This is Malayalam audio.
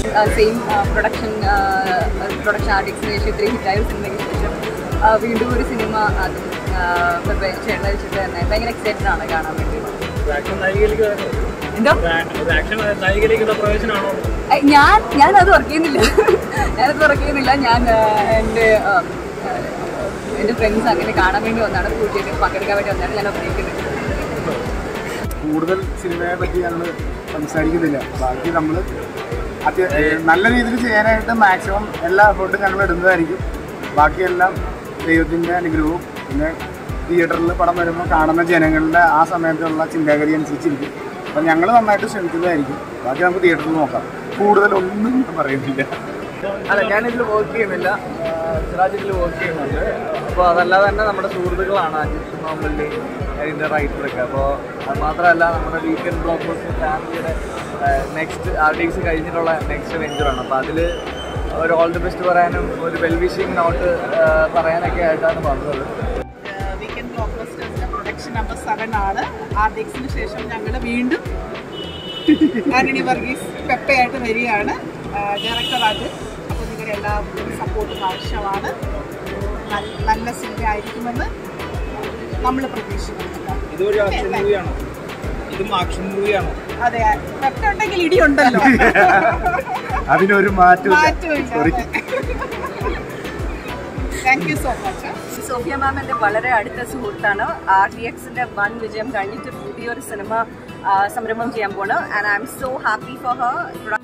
സെയിം പ്രൊഡക്ഷൻ പ്രൊഡക്ഷൻ ആർട്ടിക്സിന് ശേഷം ഇത്രയും ഹിറ്റായ ഒരു സിനിമയ്ക്ക് ശേഷം ആ, വീണ്ടും ഒരു സിനിമ അതും ചേട്ടൻ വെച്ചിട്ട് തന്നെ ഭയങ്കര എക്സൈറ്റഡ് ആണ് കാണാൻ വേണ്ടി ആക്ഷൻ നായികയിലേക്ക് എന്തോ ഒരു ആക്ഷൻ നായികയിലേക്കുള്ള പ്രവേശനമാണോ ഏ, ഞാൻ ഞാനത് വർക്ക് ചെയ്യുന്നില്ല ഞാനത് വർക്ക് ചെയ്യുന്നില്ല ഞാൻ ആ, എൻ്റെ ആ, ആ, എൻ്റെ ഫ്രണ്ട്സ് അങ്ങനെ കാണാൻ വേണ്ടി വന്നാണ് പൂജയിൽ പങ്കെടുക്കാൻ വേണ്ടി വന്നാണ് ഞാൻ അഭിനയിക്കുന്നത് കൂടുതൽ സിനിമയെ പറ്റി ഞങ്ങൾ സംസാരിക്കുന്നില്ല ബാക്കി നമ്മൾ അത്യ നല്ല രീതിയിൽ ചെയ്യാനായിട്ട് മാക്സിമം എല്ലാ എഫേർട്ടും ഞങ്ങൾ ഇടുന്നതായിരിക്കും ബാക്കിയെല്ലാം ദൈവത്തിൻ്റെ അനുഗ്രഹവും പിന്നെ തിയേറ്ററിൽ പടം വരുമ്പോൾ കാണുന്ന ജനങ്ങളുടെ ആ സമയത്തുള്ള ചിന്താഗതി അനുസരിച്ചിരിക്കും അപ്പം ഞങ്ങൾ നന്നായിട്ട് ശ്രമിക്കുന്നതായിരിക്കും ബാക്കി നമുക്ക് തിയേറ്ററിൽ നോക്കാം കൂടുതലൊന്നും ഞാൻ പറയുന്നില്ല അല്ല ഞാനിതിൽ വർക്ക് ചെയ്യുന്നില്ല സിറാജിൽ വർക്ക് ചെയ്യുന്നുണ്ട് അപ്പോൾ അതല്ലാതെ തന്നെ നമ്മുടെ സുഹൃത്തുക്കളാണ് അജിത് മാമ്പള്ളി ഇതിൻ്റെ റൈറ്ററൊക്കെ അപ്പോൾ അത് മാത്രമല്ല നമ്മുടെ വീക്കെൻഡ് ബ്ലോക്ക് ബസ്റ്റർ ഫാമിലിയുടെ നെക്സ്റ്റ് ആർ ഡി എക്സ് കഴിഞ്ഞിട്ടുള്ള നെക്സ്റ്റ് വെഞ്ചറാണ് അപ്പോൾ അതിൽ ഒരു ഓൾ ദി ബെസ്റ്റ് പറയാനും ഒരു വെൽ വിഷിംഗ് നോട്ട് പറയാനൊക്കെ ആയിട്ടാണ് വന്നത് വീക്കെൻഡ് ബ്ലോക്ക് ബസ്റ്റേഴ്സിന്റെ പ്രൊഡക്ഷൻ നമ്പർ സെവൻ ആണ് ആർ ഡി എക്സിന് ശേഷം ഞങ്ങൾ വീണ്ടും ആന്റണി വർഗീസ് പെപ്പയായിട്ട് വരികയാണ് ഡയറക്ടർ അത് അപ്പോൾ നിങ്ങളുടെ എല്ലാവരുടെയും സപ്പോർട്ടും ആവശ്യമാണ് നല്ല- നല്ല സിനിമ ആയിരിക്കുമെന്ന് നമ്മൾ പ്രതീക്ഷിക്കുന്നുണ്ട് ഇതൊരു ആക്ഷൻ മൂവിയാണോ ഇതും ആക്ഷൻ മൂവിയാണോ അതെ പെപ്പ ഉണ്ടെങ്കിൽ ഇടിയുണ്ടല്ലോ അതിനൊരു മാറ്റമില്ല സോറി മാറ്റമില്ല thank you so much Sophia ma'am എൻ്റെ വളരെ അടുത്ത സുഹൃത്താണ് ആർ ഡി എക്സിൻ്റെ വൺ വിജയം കഴിഞ്ഞിട്ട് പുതിയൊരു സിനിമ ആ, സംരംഭം ചെയ്യാൻ പോണ് and I'm so happy for Har